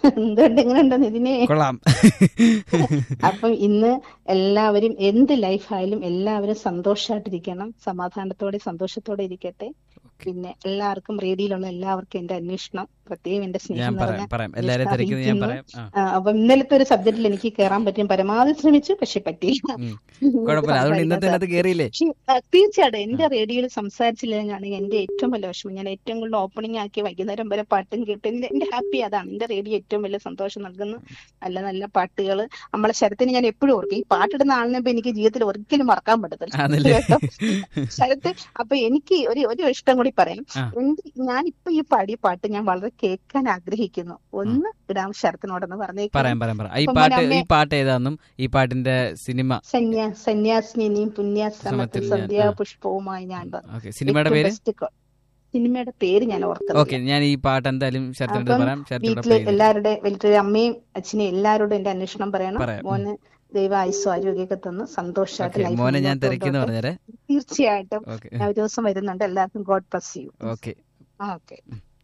എന്തുകൊണ്ട് എങ്ങനെയുണ്ടോ നിതിനെ കൊള്ളാം അപ്പം ഇന്ന് എല്ലാവരും എന്ത് ലൈഫായാലും എല്ലാവരും സന്തോഷമായിട്ടിരിക്കണം സമാധാനത്തോടെ സന്തോഷത്തോടെ ഇരിക്കട്ടെ പിന്നെ എല്ലാവർക്കും റേഡിയോയിലുള്ള എല്ലാവർക്കും എന്റെ അന്വേഷണം പ്രത്യേകം എന്റെ ഞാൻ സ്നേഹം പറയാം നിറഞ്ഞ പറയാം എല്ലാരെയും തിരക്കുന്നത് ഞാൻ പറയാം ആ ആ, അപ്പം ഇന്നലത്തെ ഒരു സബ്ജക്റ്റിൽ എനിക്ക് കയറാൻ പറ്റും പരമാവധി ശ്രമിച്ചു പക്ഷെ പറ്റിയില്ല ഉം. കുഴപ്പമില്ല അതുകൊണ്ട് ഇന്നത്തെ അതിനകത്ത് കയറിയില്ലേ പക്ഷേ, ആ, തീർച്ചയായിട്ടും എന്റെ റേഡിയോയിൽ സംസാരിച്ചില്ലെങ്കിൽ എന്റെ ഏറ്റവും വലിയ വിഷമം ഞാൻ ഏറ്റവും കൂടുതൽ ഓപ്പണിംഗ് ആക്കി വൈകുന്നേരം വരെ പാട്ടും കേട്ട് എന്റെ എന്റെ ഹാപ്പി അതാണ് എന്റെ റേഡിയോ ഏറ്റവും വലിയ സന്തോഷം നൽകുന്ന നല്ല നല്ല പാട്ടുകൾ നമ്മളെ ശരത്തിന് ഞാൻ എപ്പോഴും ഓർക്കും ഈ പാട്ടിടുന്ന ആളിനെ ഇപ്പൊ എനിക്ക് ജീവിതത്തിൽ ഒരിക്കലും മറക്കാൻ പറ്റത്തില്ല ആണല്ലേ കേട്ടോ ശരത്ത് അപ്പൊ എനിക്ക് ഒരു ഒരു ഇഷ്ടം കൂടി പറയാം ആ. എന്റെ ഞാൻ ഇപ്പൊ ഈ പാടിയ പാട്ട് ഞാൻ വളരെ കേൾക്കാൻ ആഗ്രഹിക്കുന്നു ഒന്ന് ഇടാം ശരത്തിനോടെന്ന് പറഞ്ഞേക്കാം പറയാം പറയാം പറയാം ഈ അപ്പം പാട്ട് മോനെ ഈ പാട്ട് ഏതാന്നും ഈ പാട്ടിന്റെ സിനിമ സന്യാ സന്യാസിനിയും പുണ്യാശ്രമത്തിൽ ശ്രമത്തിൽ ഞാൻ- സന്ധ്യാ ആ. പുഷ്പവുമായി ഞാൻ വന്നു ഓക്കെ സിനിമയുടെ ഏറ്റവും പേര് best co- സിനിമയുടെ പേര് ഞാൻ ഓക്കെ ഓർക്കുന്നില്ല ഞാൻ ഈ പാട്ട് എന്തായാലും ശരത്തിനടുത്ത് അപ്പം പറയാം ശരത്തിനോട് വീട്ടിലെ play ചെയ്ത് എല്ലാവരുടെ വീട്ടിലെ അമ്മയും അച്ഛനെയും എല്ലാവരോടും എന്റെ അന്വേഷണം പറയണം പറയാം. മോന് ദൈവ ആയുസ്സും ആരോഗ്യമൊക്കെ തന്ന് സന്തോഷമായിട്ട് ഓക്കെ life മോനെ ഞാൻ മുന്നോട്ട് തിരക്കിന്ന് കൊണ്ടുപോട്ടെ. പറഞ്ഞേരെ തീർച്ചയായിട്ടും ഓക്കെ ഞാൻ ഒരു ദിവസം വരുന്നുണ്ട് എല്ലാവർക്കും God bless you okay okay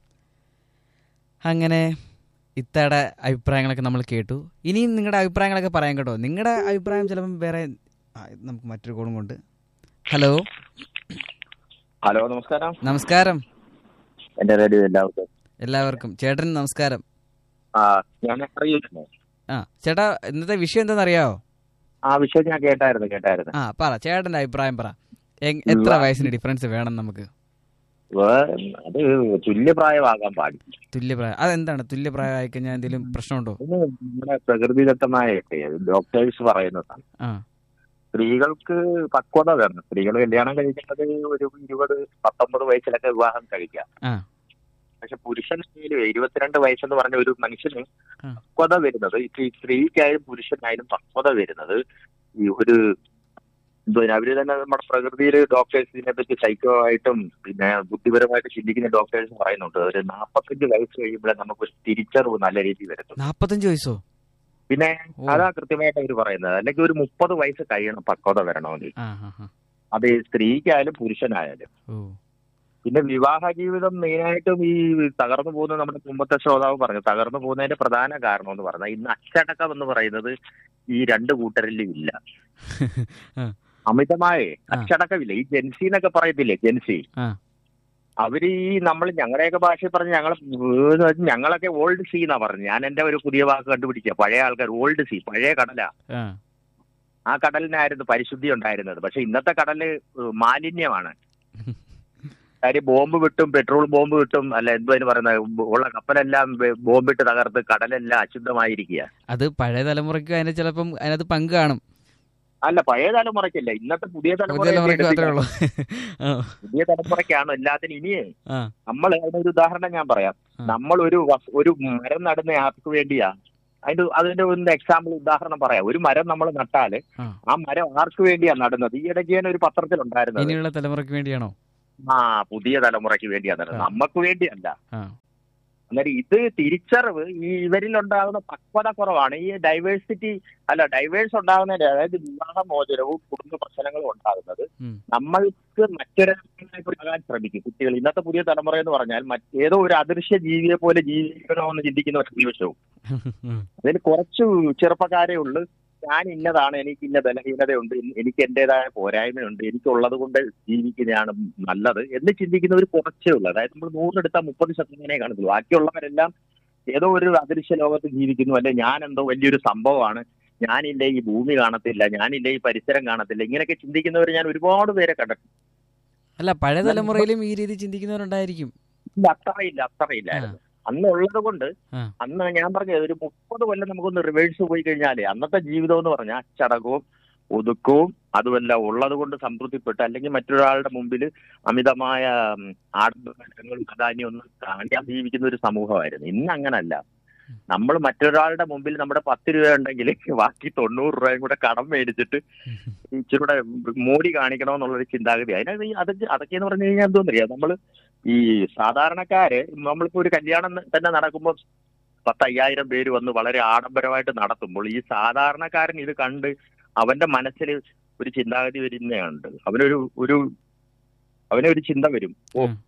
അങ്ങനെ ഇത്തയുടെ അഭിപ്രായങ്ങളൊക്കെ നമ്മൾ കേട്ടു ഇനിയും നിങ്ങളുടെ അഭിപ്രായങ്ങളൊക്കെ പറയാം കേട്ടോ നിങ്ങളുടെ അഭിപ്രായം ചിലപ്പം വേറെ ആ, ഇത് നമുക്ക് മറ്റൊരു കോളും കൊണ്ട് ഹലോ ഹലോ നമസ്കാരം നമസ്കാരം എന്റെ റേഡിയോ എല്ലാവർക്കും എല്ലാവർക്കും ചേട്ടൻ നമസ്കാരം ആ ഞാൻ അറിയിക്കുന്നു ആ ചേട്ടാ ഇന്നത്തെ വിഷയം എന്താണെന്നറിയാവോ ആ വിഷയം ഞാൻ കേട്ടായിരുന്നു കേട്ടായിരുന്നു ആ പറ ചേട്ടന്റെ അഭിപ്രായം പറ എങ്- എത്ര വയസ്സിന് ഡിഫറൻസ് വേണം നമുക്ക് വേ- അത് തുല്യപ്രായമാകാൻ പാടില്ല തുല്യപ്രായം അതെന്താണ് തുല്യപ്രായമായി കഴിഞ്ഞാൽ എന്തെങ്കിലും പ്രശ്നമുണ്ടോ ഇത് നമ്മുടെ പ്രകൃതിദത്തമായ ഡോക്ടേഴ്സ് പറയുന്നതാണ് ആ സ്ത്രീകൾക്ക് പക്വത വേണം സ്ത്രീകൾ കല്യാണം കഴിക്കുന്നത് ഒരു ഇരുപത് പത്തൊമ്പത് വയസ്സിലൊക്കെ വിവാഹം കഴിക്കാം ആ. പക്ഷെ പുരുഷനായാലും ഇരുപത്തിരണ്ട് വയസ്സെന്ന് പറഞ്ഞ ഒരു മനുഷ്യന് ആ. പക്വത വരുന്നത് ഈ സ്ത്രീക്കായാലും പുരുഷനായാലും പക്വത വരുന്നത് ഈ ഒരു എന്തോ അവര് തന്നെ നമ്മുടെ പ്രകൃതിയിൽ ഡോക്ടേഴ്സ് ഇതിനെ പറ്റി സൈക്കോ ആയിട്ടും പിന്നെ ബുദ്ധിപരമായിട്ട് ചിന്തിക്കുന്ന ഡോക്ടേഴ്സ് പറയുന്നുണ്ട് ഒരു നാൽപ്പത്തഞ്ച് വയസ്സ് കഴിയുമ്പോഴേ നമുക്ക് ഒരു തിരിച്ചറിവ് നല്ല രീതിയിൽ വരുത്തും നാപ്പത്തഞ്ച് വയസ്സോ പിന്നെ ഓ. അതാ കൃത്യമായിട്ട് അവർ പറയുന്നത് അല്ലെങ്കിൽ ഒരു മുപ്പത് വയസ്സ് കഴിയണം പക്വത വരണമെങ്കിൽ ആ ആ ആ. അത് സ്ത്രീക്കായാലും പുരുഷനായാലും ഓ പിന്നെ വിവാഹ ജീവിതം മെയിനായിട്ടും ഈ തകർന്നു പോകുന്ന നമ്മുടെ മുമ്പത്തെ ശ്രോതാവ് പറഞ്ഞു തകർന്നു പോകുന്നതിന്റെ പ്രധാന കാരണം എന്ന് പറഞ്ഞാൽ ഇന്ന് അച്ചടക്കം എന്ന് പറയുന്നത് ഈ രണ്ട് കൂട്ടരിലും ഇല്ല ആ. അമിതമായ ആ. അച്ചടക്കമില്ല ഈ ജെൻസി എന്നൊക്കെ പറയത്തില്ലേ ജെൻസി ആ. അവര് ഈ നമ്മൾ ഞങ്ങളുടെയൊക്കെ ഭാഷയിൽ പറഞ്ഞ് ഞങ്ങൾ ഞങ്ങളൊക്കെ ഓൾഡ് സീ എന്നാ പറഞ്ഞു ഞാൻ എന്റെ ഒരു പുതിയ വാക്ക് കണ്ടുപിടിക്കുക പഴയ ആൾക്കാർ ഓൾഡ് സീ പഴയ കടല ആ ആ കടലിനായിരുന്നു പരിശുദ്ധി ഉണ്ടായിരുന്നത് പക്ഷെ ഇന്നത്തെ കടല് മാലിന്യമാണ് കാര്യം ബോംബ് വിട്ടും പെട്രോൾ ബോംബ് വിട്ടും അല്ല എന്തോ അതിന് പറയുന്നത് ഉള്ള കപ്പലെല്ലാം ബ- ബോംബിട്ട് തകർത്ത് കടലെല്ലാം അശുദ്ധമായിരിക്കുക അത് പഴയ തലമുറയ്ക്ക് അതിന് ചിലപ്പം അതിനകത്ത് പങ്ക് കാണും അല്ല പഴയ തലമുറയ്ക്കല്ല ഇന്നത്തെ പുതിയ പുതിയ തലമുറ തലമുറയ്ക്ക് മാത്രമേ ഉള്ളൂ ആ പുതിയ തലമുറയ്ക്കാണ് എല്ലാത്തിനും ഇനിയേ ആ നമ്മൾ അതിനൊരു ഉദാഹരണം ഞാൻ പറയാം ആ. നമ്മൾ ഒരു വസ്- ഒരു മരം നടുന്ന ആർക്ക് വേണ്ടിയാ അതിന്റെ അതിന്റെ ഒന്ന് എക്സാമ്പിൾ ഉദാഹരണം പറയാം ഒരു മരം നമ്മൾ നട്ടാല് ആ. ആ മരം ആർക്ക് വേണ്ടിയാ നടുന്നത് ഈ ഇടയ്ക്ക് തന്നെ ഒരു പത്രത്തിലുണ്ടായിരുന്നത് ഇനിയുള്ള തലമുറയ്ക്ക് വേണ്ടിയാണോ ആ പുതിയ തലമുറയ്ക്ക് വേണ്ടിയാ നടുന്നത് ആ. നമുക്ക് വേണ്ടിയല്ല ആ അന്നേരം ഇത് തിരിച്ചറിവ് ഈ ഇവരിലുണ്ടാകുന്ന പക്വത കുറവാണ് ഈ ഡൈവേഴ്സിറ്റി അല്ല ഡൈവേഴ്സ് ഉണ്ടാകുന്നതിന്റെ അതായത് വിവാഹമോചനവും കുടുംബ പ്രശ്നങ്ങളും ഉണ്ടാകുന്നത് ഉം. നമ്മൾക്ക് മറ്റൊരാകാൻ ശ്രമിക്കും കുട്ടികൾ ഇന്നത്തെ പുതിയ തലമുറ എന്ന് പറഞ്ഞാൽ മറ്റ് ഏതോ ഒരു അദൃശ്യ ജീവിയെ പോലെ ജീവിക്കണമെന്ന് ചിന്തിക്കുന്ന ഒരു നിമിഷവും ഉം. അതിൽ കുറച്ച് ചെറുപ്പക്കാരേ ഉള്ളൂ ഞാൻ ഇന്നതാണ് എനിക്ക് ഇന്ന ബലഹീനതയുണ്ട് എനിക്ക് എന്റേതായ പോരായ്മയുണ്ട് എനിക്കുള്ളത് കൊണ്ട് ജീവിക്കുന്നതാണ് നല്ലത് എന്ന് ചിന്തിക്കുന്നവർ കുറച്ചേ ഉള്ളൂ അതായത് നമ്മൾ നൂറിനെടുത്താൽ മുപ്പത് ശതമാനമേ കാണത്തുള്ളൂ ബാക്കിയുള്ളവരെല്ലാം ഏതോ ഒരു അദൃശ്യ ലോകത്ത് ജീവിക്കുന്നു അല്ലെ ഞാൻ എന്തോ വലിയൊരു സംഭവമാണ് ഞാനില്ലേ ഈ ഭൂമി കാണത്തില്ല ഞാനില്ലേ ഈ പരിസരം കാണത്തില്ല ഇങ്ങനെയൊക്കെ ചിന്തിക്കുന്നവർ ഞാൻ ഒരുപാട് പേരെ കണ്ടിട്ടുണ്ട് അല്ല പഴയ തലമുറയിലും ഈ രീതി ചിന്തിക്കുന്നവരുണ്ടായിരിക്കും ഇല്ല, അത്രയില്ല അത്രയില്ലായിരുന്നു അന്ന് ഉള്ളത് കൊണ്ട് ആ. അന്ന് ഞാൻ പറഞ്ഞത് ഒരു മുപ്പത് കൊല്ലം നമുക്കൊന്ന് റിവേഴ്സ് പോയി കഴിഞ്ഞാലേ അന്നത്തെ ജീവിതം എന്ന് പറഞ്ഞാൽ അച്ചടക്കവും ഒതുക്കവും അതുമെല്ലാം ഉള്ളത് കൊണ്ട് സംതൃപ്തിപ്പെട്ട് അല്ലെങ്കിൽ മറ്റൊരാളുടെ മുമ്പിൽ അമിതമായ ഉം, ആഡംബരങ്ങളും പ്രാധാന്യം ഒന്നും കാണിക്കാൻ ജീവിക്കുന്ന ഒരു സമൂഹമായിരുന്നു ഇന്ന് അങ്ങനല്ല നമ്മൾ മറ്റൊരാളുടെ മുമ്പിൽ നമ്മുടെ പത്ത് രൂപ ഉണ്ടെങ്കിൽ ബാക്കി തൊണ്ണൂറ് രൂപയും കൂടെ കടം മേടിച്ചിട്ട് ഇച്ചിരി കൂടെ മോടി കാണിക്കണമെന്നുള്ളൊരു ചിന്താഗതി അതിനകത്ത് ഈ അതൊക്കെ അതൊക്കെ എന്ന് പറഞ്ഞു കഴിഞ്ഞാൽ എന്തോന്നറിയാം നമ്മൾ ഈ സാധാരണക്കാര് നമ്മളിപ്പോ ഒരു കല്യാണം തന്നെ നടക്കുമ്പോൾ പത്തയ്യായിരം പേര് വന്ന് വളരെ ആഡംബരമായിട്ട് നടത്തുമ്പോൾ ഈ സാധാരണക്കാരൻ ഇത് കണ്ട് അവന്റെ മനസ്സിൽ ഒരു ചിന്താഗതി വരുന്നതുണ്ട് അവനൊരു ഒരു അവനൊരു ചിന്ത വരും ഓ ഉം.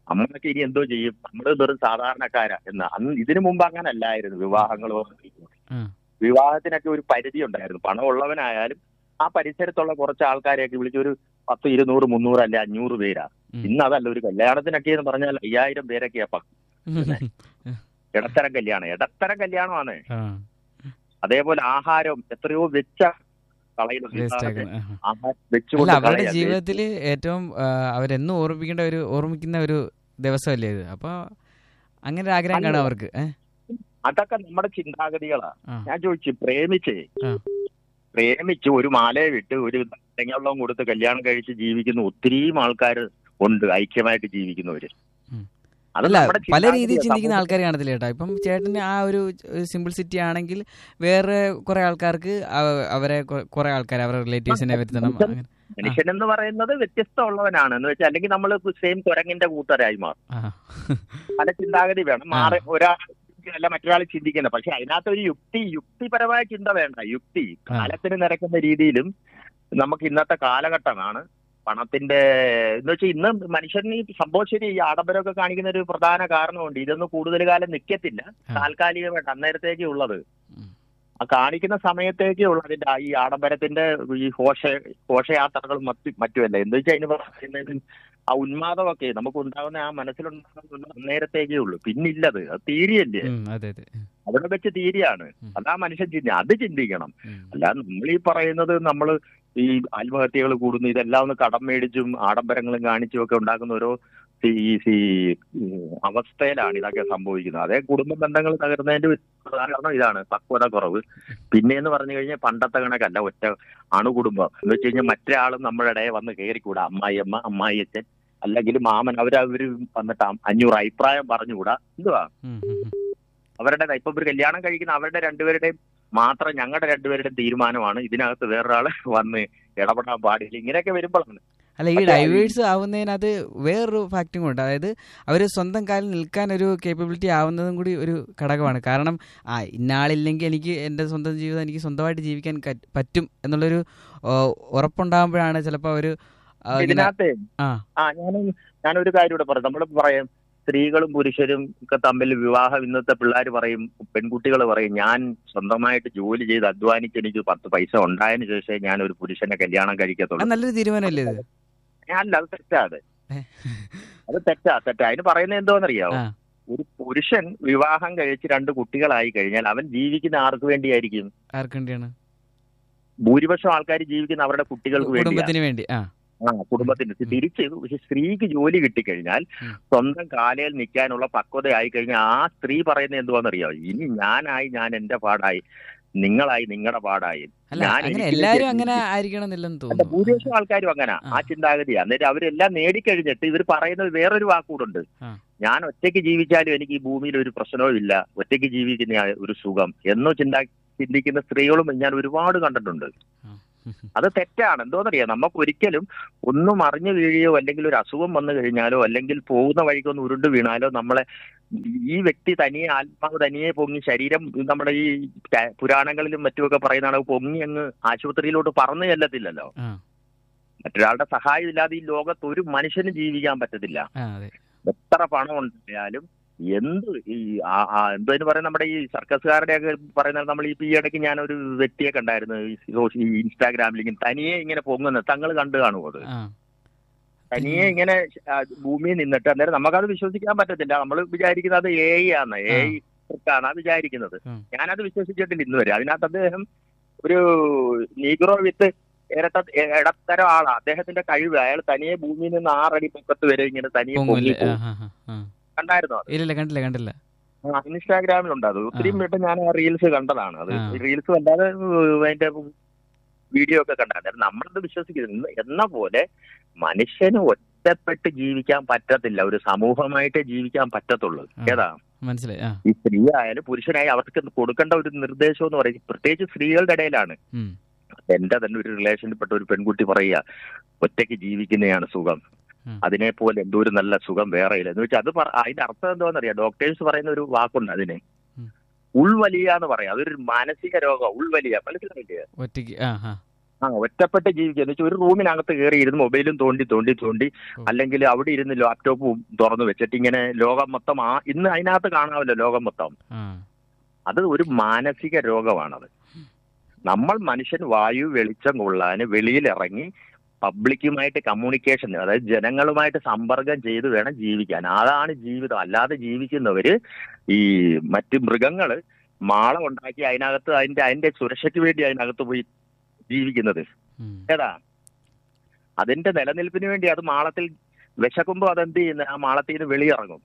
നമ്മളൊക്കെ ഇനി എന്തോ ചെയ്യും നമ്മൾ വെറും സാധാരണക്കാരാ എന്ന് അന്ന് ഇതിനു മുമ്പ് അങ്ങനെ അല്ലായിരുന്നു വിവാഹങ്ങളോ ഉം. വിവാഹത്തിനൊക്കെ ഒരു പരിധി ഉണ്ടായിരുന്നു പണമുള്ളവനായാലും ആ പരിസരത്തുള്ള കുറച്ച് ആൾക്കാരെയൊക്കെ വിളിച്ച് ഒരു പത്ത് ഇരുന്നൂറ് മുന്നൂറ് അല്ലെ അഞ്ഞൂറ് പേരാ ഉം. ഇന്ന് അതല്ല ഒരു കല്യാണത്തിനൊക്കെ എന്ന് പറഞ്ഞാൽ അയ്യായിരം പേരൊക്കെയാ പ- ഇടത്തരം കല്യാണം ഇടത്തരം കല്യാണമാണ് ആ അതേപോലെ ആഹാരം എത്രയോ വെച്ച കളയുന്നു വേസ്റ്റ് ആക്കണം ആ. ആഹാരം അല്ല വെച്ചുകൊണ്ട് അവരുടെ കളയാ. ജീവിതത്തിൽ ഏറ്റവും ആ, അവരെന്നും ഓർമ്മിക്കേണ്ട ഒരു ഓർമ്മിക്കുന്ന ഒരു ദിവസമല്ലേ ഇത് അപ്പൊ അങ്ങനെ ഒരു ആഗ്രഹം കാണും അവർക്ക് ഏ? അതൊക്കെ നമ്മുടെ ചിന്താഗതികളാ ആ. ഞാൻ ചോദിച്ചു പ്രേമിച്ചേ ആ. പ്രേമിച്ച് ഒരു മാലയെ വിട്ട് ഒരു തെങ്ങവെള്ളം കൊടുത്ത് കല്യാണം കഴിച്ച് ജീവിക്കുന്ന ഒത്തിരിയും ആൾക്കാർ ഉണ്ട് ഐക്യമായിട്ട് ജീവിക്കുന്നവര് ഉം. അത് അല്ല നമ്മുടെ പല ചിന്താഗതിയാ. രീതിയിൽ ചിന്തിക്കുന്ന സമൂഹം- ആൾക്കാർ കാണത്തില്ല കേട്ടോ ഇപ്പം ചേട്ടന് ആ ഒരു സിമ്പിൾ സിറ്റി ആണെങ്കിൽ വേറെ കുറെ ആൾക്കാർക്ക് അവ- അവരെ കൊ- കുറെ ആൾക്കാർ അവരുടെ റിലേറ്റീവ്സിനെ വരുത്തണം അങ്ങനെ മനുഷ്യൻ എന്ന് പറയുന്നത് വ്യത്യസ്തമുള്ളവനാണ് എന്ന് വെച്ചാൽ അല്ലെങ്കിൽ നമ്മൾ സെയിം കുരങ്ങിന്റെ കൂട്ടരായി മാറും ആ. പല ചിന്താഗതി വേണം മാറി ഒരാൾ അല്ല മറ്റൊരാൾ ചിന്തിക്കുന്നത് പക്ഷെ അതിനകത്ത് ഒരു യുക്തി യുക്തിപരമായ ചിന്ത വേണ്ട യുക്തി ആ. കാലത്തിന് നിരക്കുന്ന രീതിയിലും നമുക്ക് ഇന്നത്തെ കാലഘട്ടമാണ് പണത്തിന്റെ എന്ന് വെച്ചാൽ ഇന്ന് മനുഷ്യന് ഈ സംഭവം ശരി ഈ ആഡംബരമൊക്കെ കാണിക്കുന്ന ഒരു പ്രധാന കാരണമുണ്ട് ഇതൊന്നും കൂടുതൽ കാലം നിൽക്കത്തില്ല ആ. താൽക്കാലികമായിട്ട് അന്നേരത്തേക്ക് ഉള്ളത് ഉം. ആ കാണിക്കുന്ന സമയത്തേക്കേ ഉള്ളൂ അതിന്റെ ആ ഈ ആഡംബരത്തിന്റെ ഈ ഘോഷ ഘോഷയാത്രകളും മറ്റു മറ്റുമല്ല എന്ന് വെച്ചാൽ അതിന് പറയുന്നത് ആ ഉന്മാദമൊക്കെ നമുക്ക് ഉണ്ടാകുന്ന ആ മനസ്സിലുണ്ടാകുന്ന അന്നേരത്തേക്കേ ഉള്ളൂ പിന്നില്ലത് അത് തീരെയല്ലേ ഉം, അതെ അതെ അവിടെ വെച്ച് തീരെയാണ് ഉം. അതാ മനുഷ്യൻ ചിന്തി അത് ചിന്തിക്കണം ഉം. അല്ല നമ്മൾ ഈ പറയുന്നത് നമ്മൾ ഈ ആത്മഹത്യകൾ കൂടുന്നു ഇതെല്ലാം ഒന്ന് കടം മേടിച്ചും ആഡംബരങ്ങളും കാണിച്ചും ഒക്കെ ഉണ്ടാക്കുന്ന ഓരോ ഈ ഈ അവസ്ഥയിലാണ് ഇതൊക്കെ സംഭവിക്കുന്നത് അതേ കുടുംബ ബന്ധങ്ങൾ തകർന്നതിന്റെ ഒരു പ്രധാന കാരണം ഇതാണ് പക്വത കുറവ് പിന്നെ എന്ന് പറഞ്ഞു കഴിഞ്ഞാൽ പണ്ടത്തെ കണക്കല്ല ഒറ്റ അണുകുടുംബം എന്ന് വെച്ച് കഴിഞ്ഞാൽ മറ്റേ ആളും നമ്മുടെ ഇടയെ വന്ന് കയറിക്കൂടാ അമ്മായിയമ്മ അമ്മായിയച്ഛൻ അല്ലെങ്കിൽ മാമൻ അവരവര് വന്നിട്ട് അഞ്ഞൂറ് അഭിപ്രായം പറഞ്ഞുകൂടാ എന്തുവാ ഉം, ഉം, ഉം. അവരുടെ ഇപ്പൊ ഒരു കല്യാണം കഴിക്കുന്ന അവരുടെ രണ്ടുപേരുടെയും മാത്രം ഞങ്ങളുടെ രണ്ടുപേരുടെയും തീരുമാനമാണ് ഇതിനകത്ത് വേറൊരാള് വന്ന് ഇടപെടാൻ പാടില്ല ഇങ്ങനെയൊക്കെ വരുമ്പോഴാണ് അല്ല ഈ പക്ഷേ ഡൈവേഴ്സ് ആവുന്നതിനകത്ത് വേറൊരു ഫാക്റ്റും ഉണ്ട് അതായത് അവർ സ്വന്തം കാലിൽ നിൽക്കാൻ ഒരു കേപ്പബിലിറ്റി ആവുന്നതും കൂടി ഒരു ഘടകമാണ് കാരണം ആ ഇന്നാളില്ലെങ്കിൽ എനിക്ക് എൻ്റെ സ്വന്തം ജീവിതം എനിക്ക് സ്വന്തമായിട്ട് ജീവിക്കാൻ കറ്റ്- പറ്റും എന്നുള്ളൊരു ഓ, ഉറപ്പുണ്ടാകുമ്പോഴാണ് ചിലപ്പോൾ അവർ ഇതിനകത്ത് ആ ആ ഞാൻ ഞാനൊരു കാര്യം ഇവിടെ പറയാം നമ്മൾ പറയാം സ്ത്രീകളും പുരുഷരും ഒക്കെ തമ്മിൽ വിവാഹം ഇന്നത്തെ പിള്ളേർ പറയും പെൺകുട്ടികൾ പറയും ഞാൻ സ്വന്തമായിട്ട് ജോലി ചെയ്ത് അധ്വാനിച്ച് എനിക്ക് പത്ത് പൈസ ഉണ്ടായതിനു ശേഷമേ ഞാൻ ഒരു പുരുഷനെ കല്യാണം അത് കഴിക്കത്തുള്ളൂ നല്ലൊരു തീരുമാനമല്ലേ ഇത് അല്ല അത് തെറ്റാ അത് ഏ? അത് തെറ്റാ തെറ്റാ അതിന് പറയുന്നത് എന്തോന്നറിയാവോ ആ. ഒരു പുരുഷൻ വിവാഹം കഴിച്ച് രണ്ട് കുട്ടികളായി കഴിഞ്ഞാൽ അവൻ ജീവിക്കുന്ന ആർക്ക് വേണ്ടിയായിരിക്കും ആർക്ക് വേണ്ടിയാണ് ഭൂരിപക്ഷം ആൾക്കാർ ജീവിക്കുന്ന അവരുടെ കുട്ടികൾക്ക് വേണ്ടിയാണ് കുടുംബത്തിന് വേണ്ടി ആ ആ കുടുംബത്തിന് തിരിച്ച് പക്ഷെ സ്ത്രീക്ക് ജോലി കിട്ടിക്കഴിഞ്ഞാൽ ഉം. സ്വന്തം കാലയിൽ നിൽക്കാനുള്ള പക്വതയായി കഴിഞ്ഞാൽ ആ സ്ത്രീ പറയുന്നത് എന്തുവാന്നറിയാമോ ഇനി ഞാനായി ഞാൻ എന്റെ പാടായി നിങ്ങളായി നിങ്ങളുടെ പാടായി അല്ല ഞാൻ അങ്ങനെ എനിക്ക് എല്ലാരും വേണ്ടി അങ്ങനെ ആയിരിക്കണം എന്നില്ലെന്ന് അല്ല തോന്നുന്നു ഭൂരിപക്ഷം ആൾക്കാരും അങ്ങനെ ആ. ആ ചിന്താഗതിയാണ് അന്നേരം അവരെല്ലാം നേടിക്കഴിഞ്ഞിട്ട് ഇവർ പറയുന്നത് വേറൊരു വാക്കുകൂടുണ്ട് ആ. ഞാൻ ഒറ്റയ്ക്ക് ജീവിച്ചാലും എനിക്ക് ഈ ഭൂമിയിൽ ഒരു പ്രശ്നവും ഇല്ല ഒറ്റയ്ക്ക് ജീവിക്കുന്ന ആ ഒരു സുഖം എന്നോ ചിന്താ ചിന്തിക്കുന്ന സ്ത്രീകളും ഞാൻ ഒരുപാട് കണ്ടിട്ടുണ്ട് അത് തെറ്റാണ് എന്തോന്നറിയാം നമുക്ക് ഒരിക്കലും ഒന്നും അറിഞ്ഞു വീഴുകയോ അല്ലെങ്കിൽ ഒരു അസുഖം വന്നു കഴിഞ്ഞാലോ അല്ലെങ്കിൽ പോകുന്ന വഴിക്കൊന്ന് ഉരുണ്ട് വീണാലോ നമ്മളെ ഈ വ്യക്തി തനിയെ ആത്മാവ് തനിയെ പൊങ്ങി ശരീരം നമ്മുടെ ഈ ക- പുരാണങ്ങളിലും മറ്റുമൊക്കെ പറയുന്നതാണ് പൊങ്ങി അങ്ങ് ആശുപത്രിയിലോട്ട് പറന്നു ചെല്ലത്തില്ലല്ലോ ആ മറ്റൊരാളുടെ സഹായം ഇല്ലാതെ ഈ ലോകത്ത് ഒരു മനുഷ്യന് ജീവിക്കാൻ പറ്റത്തില്ല ആ അതെ എത്ര പണം ഉണ്ടായാലും എന്ത് ഈ ആ- ആ എന്തോന്ന് പറയുന്നത് നമ്മുടെ ഈ സർക്കസുകാരുടെ ഒക്കെ പറയുന്നത് നമ്മൾ ഈ ഈ ഇടയ്ക്ക് ഞാനൊരു വ്യക്തിയെ കണ്ടായിരുന്നു ഈ സോഷ്യ- ഈ ഇൻസ്റ്റാഗ്രാമിൽ ഇങ്ങനെ തനിയെ ഇങ്ങനെ പൊങ്ങുന്നത് തങ്ങൾ കണ്ടു കാണുമോ അത് ആ തനിയെ ഇങ്ങനെ ആ, ഭൂമിയിൽ നിന്നിട്ട് അന്നേരം നമുക്കത് വിശ്വസിക്കാൻ പറ്റത്തില്ല നമ്മൾ വിചാരിക്കുന്നത് അത് എ ഐ ആണ് എ ഐ ആണ് വിചാരിക്കുന്നത് ഉം. ഞാനത് വിശ്വസിച്ചിട്ടില്ല ഇന്ന് വരെ അതിനകത്ത് അദ്ദേഹം ഒരു നീഗ്രോ വിത്ത് ഇരട്ട ഇടത്തരം ആളാണ് അദ്ദേഹത്തിന്റെ കഴിവ് അയാൾ തനിയെ ഭൂമിയിൽ നിന്ന് ആറടി പൊക്കത്ത് വരെ ഇങ്ങനെ തനിയെ പൊങ്ങി പൊങ്ങൂല്ലേ ആ പോകും. ആ ആ, ആ കണ്ടായിരുന്നോ അത് ഇല്ലില്ല കണ്ടില്ല കണ്ടില്ല ആ, ഇൻസ്റ്റാഗ്രാമിലുണ്ട് അത് ഒത്തിരി ആ. വട്ടം ഞാൻ ആ റീൽസ് കണ്ടതാണ് അത് ആ. റീൽസ് അല്ലാതെ ഉം, അതിന്റെ വീഡിയോ ഒക്കെ കണ്ടായിരുന്നു നമ്മളത് വിശ്വസിക്കുന്നു എന്ന പോലെ മനുഷ്യന് ഒറ്റപ്പെട്ട് ജീവിക്കാൻ പറ്റത്തില്ല ഒരു സമൂഹമായിട്ടേ ജീവിക്കാൻ പറ്റത്തുള്ളൂ ആ. ഏതാ മനസ്സിലായി ആ ഈ സ്ത്രീ ആയാലും പുരുഷനായി അവർക്ക് കൊടുക്കേണ്ട ഒരു നിർദ്ദേശം എന്ന് പറയുന്നത് പ്രത്യേകിച്ച് സ്ത്രീകളുടെ ഇടയിലാണ് ഉം. എന്റെ തന്നെ ഒരു റിലേഷനിൽപ്പെട്ട ഒരു പെൺകുട്ടി പറയുക ഒറ്റയ്ക്ക് ജീവിക്കുന്നതാണ് സുഖം ഉം. അതിനെ പോലെ എന്തോ ഒരു നല്ല സുഖം വേറെ ഇല്ല എന്ന് വെച്ചാൽ അത് പറ- അതിന്റെ അർത്ഥം എന്താണെന്നറിയാം ഡോക്ടേഴ്സ് പറയുന്ന ഒരു വാക്കുണ്ട് അതിന് ഉം. ഉൾവലിയ എന്ന് പറയാം അതൊരു മാനസിക രോഗം ഉൾവലിയ മനസ്സിലായില്ലേ ഒറ്റയ്ക്ക് ആ ആ ആ ഒറ്റപ്പെട്ട് ജീവിക്കുക എന്ന് വെച്ചാൽ ഒരു റൂമിനകത്ത് കയറി ഇരുന്ന് മൊബൈലും തോണ്ടി തോണ്ടി തോണ്ടി ഓ. അല്ലെങ്കിൽ അവിടെ ഇരുന്ന് ലാപ്ടോപ്പും തുറന്നു വെച്ചിട്ട് ഇങ്ങനെ ലോകം മൊത്തം ആ ഇന്ന് അതിനകത്ത് കാണാമല്ലോ ലോകം മൊത്തം ആ അത് ഒരു മാനസിക രോഗമാണത് നമ്മൾ മനുഷ്യൻ വായു വെളിച്ചം കൊള്ളാന് വെളിയിലിറങ്ങി പബ്ലിക്കുമായിട്ട് കമ്മ്യൂണിക്കേഷൻ അതായത് ജനങ്ങളുമായിട്ട് സമ്പർക്കം ചെയ്ത് വേണം ജീവിക്കാൻ അതാണ് ജീവിതം അല്ലാതെ ജീവിക്കുന്നവര് ഈ മറ്റ് മൃഗങ്ങള് മാള ഉണ്ടാക്കി അതിനകത്ത് അതിന്റെ അതിന്റെ സുരക്ഷയ്ക്ക് വേണ്ടി അതിനകത്ത് പോയി ജീവിക്കുന്നത് ഉം. ഏതാ അതിന്റെ നിലനിൽപ്പിന് വേണ്ടി അത് മാളത്തിൽ വിശക്കുമ്പോൾ അതെന്ത് ചെയ്യുന്ന ആ മാളത്തിൽ നിന്ന് വെളിയിറങ്ങും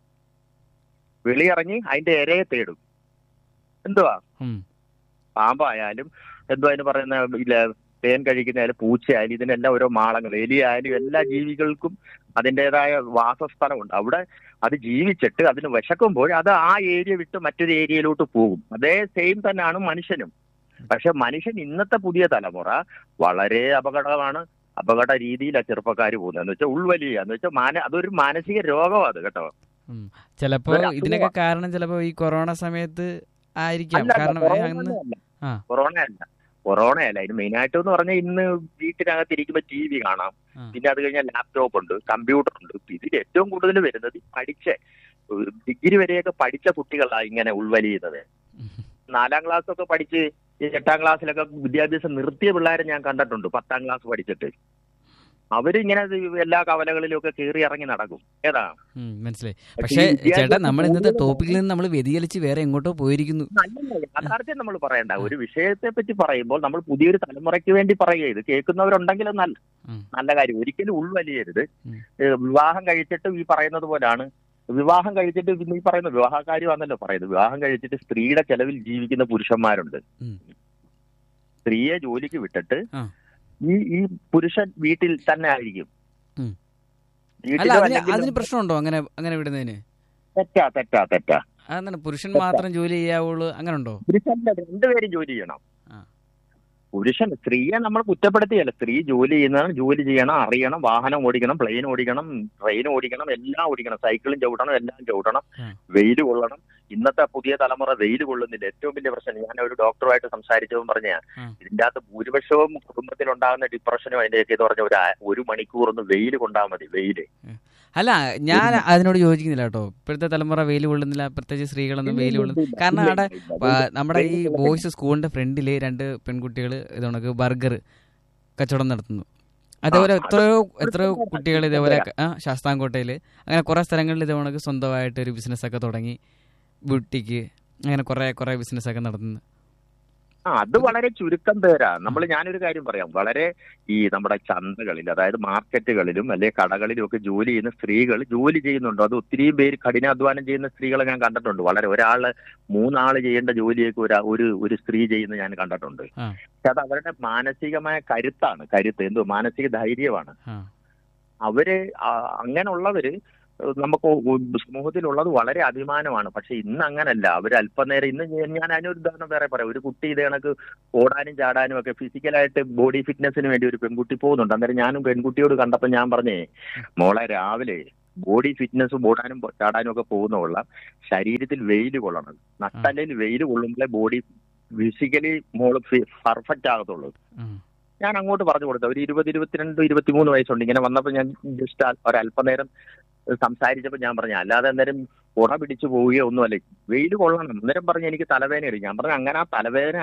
വെളിയിറങ്ങി അതിന്റെ ഇരയെ തേടും എന്തുവാ ഉം. പാമ്പായാലും എന്തോ അതിന് പറയുന്ന ഇല്ല തേൻ കഴിക്കുന്നതായാലും പൂച്ചയായാലും ഇതിനെല്ലാം ഓരോ മാളങ്ങൾ എലിയായാലും എല്ലാ ജീവികൾക്കും അതിൻ്റെതായ വാസസ്ഥലമുണ്ട് അവിടെ അത് ജീവിച്ചിട്ട് അതിന് വിശക്കുമ്പോൾ അത് ആ ഏരിയ വിട്ട് മറ്റൊരു ഏരിയയിലോട്ട് പോകും അതേ സെയിം തന്നെയാണ് മനുഷ്യനും പക്ഷെ മനുഷ്യൻ ഇന്നത്തെ പുതിയ തലമുറ വളരെ അപകടമാണ് അപകട രീതിയിലാണ് ചെറുപ്പക്കാർ പോകുന്നത് എന്ന് വെച്ചാൽ ഉൾവലിയ എന്ന് വെച്ചാൽ മാന അതൊരു മാനസിക രോഗമാണ് അത് കേട്ടോ ഉം. ചിലപ്പോ ഇതൊരു അസുഖമാ. ഇതിനൊക്കെ കാരണം ചിലപ്പോ ഈ കൊറോണ സമയത്ത് ആയിരിക്കാം അല്ല, കാരണം കൊറോണ അന്ന് ഒന്നുമല്ല. ആ. കൊറോണ അല്ല കൊറോണ അല്ല ഇതിന് മെയിൻ ആയിട്ട് എന്ന് പറഞ്ഞാൽ ഇന്ന് വീട്ടിനകത്ത് ഇരിക്കുമ്പോൾ ടി വി കാണാം ആ. പിന്നെ അത് കഴിഞ്ഞാൽ ലാപ്ടോപ്പ് ഉണ്ട് കമ്പ്യൂട്ടർ ഉണ്ട് ഇതിൽ ഏറ്റവും കൂടുതൽ വരുന്നത് ഈ പഠിച്ച ഏഹ് ഡിഗ്രി വരെയൊക്കെ പഠിച്ച കുട്ടികളാണ് ഇങ്ങനെ ഉൾവലിയുന്നത് നാലാം ക്ലാസ് ഒക്കെ പഠിച്ച് ഈ എട്ടാം ക്ലാസ്സിലൊക്കെ വിദ്യാഭ്യാസം നിർത്തിയ പിള്ളേരെ ഞാൻ കണ്ടിട്ടുണ്ട് പത്താം ക്ലാസ് പഠിച്ചിട്ട് അവരിങ്ങനെ ഇത് എല്ലാ കവലകളിലും ഒക്കെ കയറി ഇറങ്ങി നടക്കും ഏതാ ഉം, മനസ്സിലായി പക്ഷേ പക്ഷേ ഈ വിദ്യാഭ്യാസം ചേട്ടാ നമ്മൾ ഇന്നത്തെ കൂടുതൽ ടോപ്പിക്കിൽ നിന്ന് നമ്മൾ വ്യതിചലിച്ച് വേറെ എങ്ങോട്ടോ പോയിരിക്കുന്നു അല്ലല്ല യാഥാർത്ഥ്യം നമ്മൾ പറയണ്ട ഒരു വിഷയത്തെ പറ്റി പറയുമ്പോൾ നമ്മൾ പുതിയൊരു തലമുറയ്ക്ക് വേണ്ടി പറയുക ഇത് കേൾക്കുന്നവരുണ്ടെങ്കിൽ അത് നല്ല ഉം. നല്ല കാര്യം ഒരിക്കലും ഉൾവലിയരുത് ഉം. ഏഹ് വിവാഹം കഴിച്ചിട്ട് ഈ പറയുന്നത് പോലാണ് വിവാഹം കഴിച്ചിട്ട് പിന്നെ ഈ പറയുന്ന വിവാഹകാര്യമാണല്ലോ പറയുന്നത് വിവാഹം കഴിച്ചിട്ട് സ്ത്രീയുടെ ചെലവിൽ ജീവിക്കുന്ന പുരുഷന്മാരുണ്ട് ഉം. സ്ത്രീയെ ജോലിക്ക് വിട്ടിട്ട് ആ. ഈ ഈ പുരുഷൻ വീട്ടിൽ തന്നെ ആയിരിക്കും ഉം. വീട്ടിലോ അല്ല അതിന് അല്ലെങ്കിൽ അതിന് പ്രശ്നമുണ്ടോ അങ്ങനെ അങ്ങനെ വിടുന്നതിന് തെറ്റാ തെറ്റാ തെറ്റാ അതെന്താണ് പുരുഷൻ മാത്രം ജോലി ചെയ്യാവുള്ളൂ അങ്ങനെ ഉണ്ടോ പുരുഷല്ല രണ്ടുപേരും ജോലി ചെയ്യണം ആ. പുരുഷൻ സ്ത്രീയെ നമ്മൾ കുറ്റപ്പെടുത്തിയല്ല സ്ത്രീ ജോലി ചെയ്യുന്നതാണ് ജോലി ചെയ്യണം അറിയണം വാഹനം ഓടിക്കണം പ്ലെയിൻ ഓടിക്കണം ട്രെയിൻ ഓടിക്കണം എല്ലാം ഓടിക്കണം സൈക്കിളും ചവിട്ടണം എല്ലാം ചവിട്ടണം ആ. വെയിൽ കൊള്ളണം ഇന്നത്തെ പുതിയ തലമുറ വെയിൽ കൊള്ളുന്നില്ല ഏറ്റവും വലിയ പ്രശ്നം ഞാൻ ഒരു ഡോക്ടറുമായിട്ട് സംസാരിച്ചപ്പോൾ പറഞ്ഞ ആ. ഇതിന്റെ അകത്ത് ഭൂരിപക്ഷവും കുടുംബത്തിലുണ്ടാകുന്ന ഡിപ്രഷനും അതിന്റെയൊക്കെ ഇത് പറഞ്ഞ ഒരു ആ- ഒരു മണിക്കൂർ ഒന്ന് വെയിൽ കൊണ്ടാൽ മതി വെയില് അല്ല ഞാൻ അതിനോട് യോജിക്കുന്നില്ല കേട്ടോ ഇപ്പോഴത്തെ തലമുറ വെയിൽ കൊള്ളുന്നില്ല പ്രത്യേകിച്ച് സ്ത്രീകളൊന്നും വെയിൽ കൊള്ളുന്നില്ല കാരണം അവിടെ പ- നമ്മുടെ ഈ ബോയ്സ് സ്കൂളിന്റെ ഫ്രണ്ടില് രണ്ട് പെൺകുട്ടികൾ ഇതണക്ക് ബർഗർ കച്ചവടം നടത്തുന്നു അതേപോലെ ആ, അത് എത്രയോ എത്രയോ ഇവിടുത്തെ കുട്ടികൾ ഇതേപോലെ ആ ശാസ്താംകോട്ടയിൽ അങ്ങനെ കുറെ സ്ഥലങ്ങളിൽ ഇതേപോലെ സ്വന്തമായിട്ട് ഒരു ബിസിനസ് ഒക്കെ തുടങ്ങി ബ്യൂട്ടിക്ക് അങ്ങനെ കുറെ കുറെ ബിസിനസ് ഒക്കെ നടത്തുന്നു ആ അത് വളരെ ചുരുക്കം പേരാ നമ്മൾ ഞാനൊരു കാര്യം പറയാം വളരെ ഈ നമ്മുടെ ചന്തകളിൽ അതായത് മാർക്കറ്റുകളിലും അല്ലെ കടകളിലും ഒക്കെ ജോലി ചെയ്യുന്ന സ്ത്രീകൾ ജോലി ചെയ്യുന്നുണ്ട് അത് ഒത്തിരി പേര് കഠിനാധ്വാനം ചെയ്യുന്ന സ്ത്രീകളെ ഞാൻ കണ്ടിട്ടുണ്ട് വളരെ ഒരാള് മൂന്നാള് ചെയ്യേണ്ട ജോലിയൊക്കെ ഒരു ഒരു ഒരു സ്ത്രീ ചെയ്യുന്ന ഞാൻ കണ്ടിട്ടുണ്ട് ആ. പക്ഷെ അത് അവരുടെ മാനസികമായ കരുത്താണ് കരുത്ത് എന്തോ മാനസിക ധൈര്യമാണ് ആ അവര് ആ, അങ്ങനെയുള്ളവര് നമുക്ക് ഉ- സമൂഹത്തിലുള്ളത് വളരെ അഭിമാനമാണ് പക്ഷെ ഇന്ന് അങ്ങനല്ല അവർ അല്പനേരം ഇന്ന് ഞാൻ- ഞാൻ അതിനൊരു ഉദാഹരണം വേറെ പറയാം ഒരു കുട്ടി ഇത് കണക്ക് ഓടാനും ചാടാനും ഒക്കെ ഫിസിക്കലായിട്ട് ബോഡി ഫിറ്റ്നസിന് വേണ്ടി ഒരു പെൺകുട്ടി പോകുന്നുണ്ട് അന്നേരം ഞാനും പെൺകുട്ടിയോട് കണ്ടപ്പോൾ ഞാൻ പറഞ്ഞേ മോളെ രാവിലെ ബോഡി ഫിറ്റ്നസും ഓടാനും പോ- ചാടാനും ഒക്കെ പോകുന്നുള്ള ശരീരത്തിൽ വെയിൽ കൊള്ളണം നട്ടലിൽ വെയിൽ കൊള്ളുമ്പോഴേ ബോഡി ഫിസിക്കലി മോള് പെർഫെക്റ്റ് ആകത്തുള്ളൂ ഉം. ഞാൻ അങ്ങോട്ട് പറഞ്ഞു കൊടുത്തു ഒരു ഇരുപത് ഇരുപത്തിരണ്ട് ഇരുപത്തിമൂന്ന് വയസ്സുണ്ട് ഇങ്ങനെ വന്നപ്പോൾ ഞാൻ ജസ്റ്റ് ഒരല്പനേരം സംസാരിച്ചപ്പോൾ ഞാൻ പറഞ്ഞു അല്ലാതെ അന്നേരം ഉറ പിടിച്ചു പോവുകയോ ഒന്നുമല്ല വെയിൽ കൊള്ളണം അന്നേരം പറഞ്ഞു എനിക്ക് തലവേദന എടുക്കും ഞാൻ പറഞ്ഞു അങ്ങനെ ആ തലവേദന